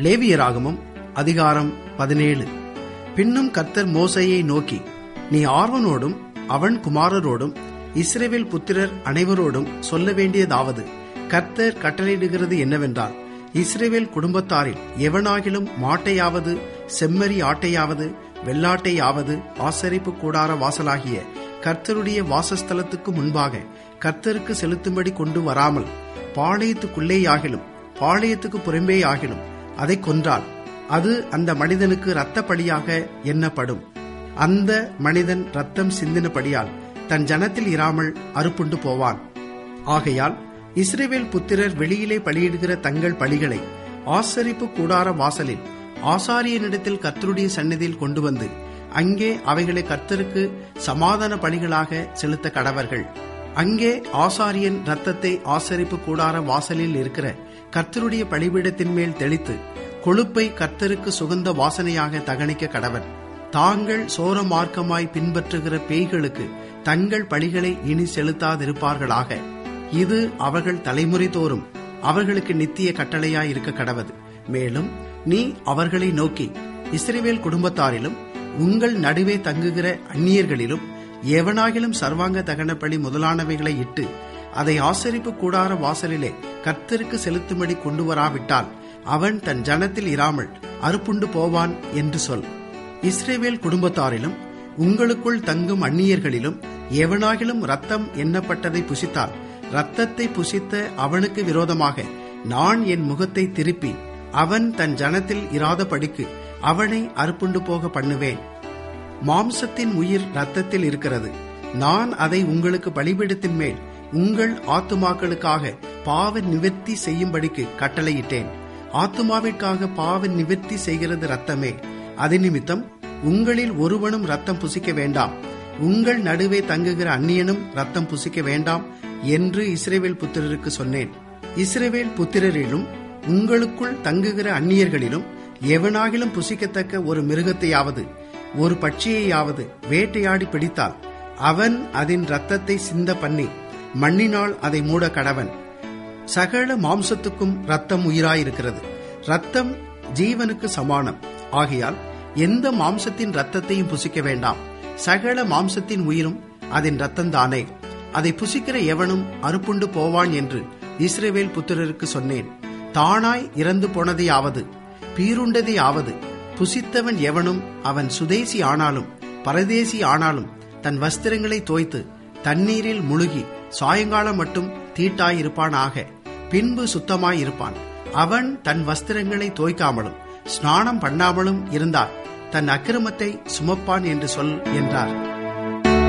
லேவியராகமம் அதிகாரம் பதினேழு பின்னும் கர்த்தர் மோசையை நோக்கி நீ ஆர்வனோடும் அவன் குமாரரோடும் இஸ்ரேவேல் புத்திரர் அனைவரோடும் சொல்ல வேண்டியதாவது கர்த்தர் கட்டளையிடுகிறது என்னவென்றால் இஸ்ரேவேல் குடும்பத்தாரில் எவனாகிலும் மாட்டையாவது செம்மறி ஆட்டையாவது வெள்ளாட்டையாவது ஆசரிப்பு கூடார வாசலாகிய கர்த்தருடைய வாசஸ்தலத்துக்கு முன்பாக கர்த்தருக்கு செலுத்தும்படி கொண்டு வராமல் பாளையத்துக்குள்ளேயாகிலும் பாளையத்துக்கு புறம்பேயாகிலும் அதை கொன்றால் அது அந்த மனிதனுக்கு இரத்த பலியாக எண்ணப்படும் அந்த மனிதன் ரத்தம் சிந்தினபடியால் தன் ஜனத்தில் இராமல் அறுப்புண்டு போவான் ஆகையால் இஸ்ரேவேல் புத்திரர் வெளியிலே பலியிடுகிற தங்கள் பலிகளை ஆசரிப்பு கூடார வாசலில் ஆசாரியனிடத்தில் கர்த்தருடைய சந்நிதியில் கொண்டு வந்து அங்கே அவைகளை கர்த்தருக்கு சமாதான பலிகளாக செலுத்த கடவர்கள் அங்கே ஆசாரியன் ரத்தத்தை ஆசரிப்பு கூடார வாசலில் இருக்கிற கர்த்தருடைய பலிபீடத்தின் மேல் தெளித்து கொழுப்பை கர்த்தருக்கு சுகந்த வாசனையாக தகனிக்க கடவன் தாங்கள் சோர மார்க்கமாய் பின்பற்றுகிற பேய்களுக்கு தங்கள் பலிகளை இனி செலுத்தாதிருப்பார்களாக இது அவர்கள் தலைமுறை தோறும் அவர்களுக்கு நித்திய கட்டளையாய் இருக்க கடவது மேலும் நீ அவர்களை நோக்கி இஸ்ரேவேல் குடும்பத்தாரிலும் உங்கள் நடுவே தங்குகிற அந்நியர்களிலும் எவனாகிலும் சர்வாங்க தகன பலி முதலானவைகளை இட்டு அதை ஆசரிப்பு கூடார வாசலிலே கர்த்தருக்கு செலுத்தும்படி கொண்டு வராவிட்டால் அவன் தன் ஜனத்தில் இராமல் அறுப்புண்டு போவான் என்று சொல் இஸ்ரேவேல் குடும்பத்தாரிலும் உங்களுக்குள் தங்கும் அந்நியர்களிலும் எவனாகிலும் ரத்தம் எண்ணப்பட்டதை புசித்தால் ரத்தத்தை புசித்த அவனுக்கு விரோதமாக நான் என் முகத்தை திருப்பி அவன் தன் ஜனத்தில் இராதபடிக்கு அவனை அறுப்புண்டு போக பண்ணுவேன் மாம்சத்தின் உயிர் ரத்தத்தில் இருக்கிறது நான் அதை உங்களுக்கு பலிபீடத்தின் மேல் உங்கள் ஆத்துமாக்களுக்காக பாவ நிவர்த்தி செய்யும்படிக்கு கட்டளையிட்டேன் ஆத்துமாவிற்காக பாவ நிவர்த்தி செய்கிறது ரத்தமே அது நிமித்தம் உங்களில் ஒருவனும் ரத்தம் புசிக்க வேண்டாம் உங்கள் நடுவே தங்குகிற அந்நியனும் ரத்தம் புசிக்க வேண்டாம் என்று இஸ்ரேவேல் புத்திரருக்கு சொன்னேன் இஸ்ரேவேல் புத்திரரிலும் உங்களுக்குள் தங்குகிற அந்நியர்களிலும் எவனாகிலும் புசிக்கத்தக்க ஒரு மிருகத்தையாவது ஒரு பட்சியையாவது வேட்டையாடி பிடித்தால் அவன் அதன் ரத்தத்தை சிந்த பண்ணி மண்ணினால் அதை மூட கடவன் சகல மாம்சத்துக்கும் ரத்தம் உயிராயிருக்கிறது ரத்தம் ஜீவனுக்கு சமானம் ஆகையால் எந்த மாம்சத்தின் ரத்தத்தையும் புசிக்க வேண்டாம் சகல மாம்சத்தின் உயிரும் அதன் ரத்தம்தானே அதை புசிக்கிற எவனும் அறுப்புண்டு போவான் என்று இஸ்ரேவேல் புத்திரருக்கு சொன்னேன் தானாய் இறந்து போனதையாவது பீருண்டதையாவது புசித்தவன் எவனும் அவன் சுதேசி ஆனாலும் பரதேசி ஆனாலும் தன் வஸ்திரங்களை தோய்த்து தண்ணீரில் முழுகி சாயங்காலம் மட்டும் தீட்டாயிருப்பானாக பின்பு சுத்தமாயிருப்பான் அவன் தன் வஸ்திரங்களை தோய்க்காமலும் ஸ்நானம் பண்ணாமலும் இருந்தால் தன் அக்கிரமத்தை சுமப்பான் என்று சொல் என்றார்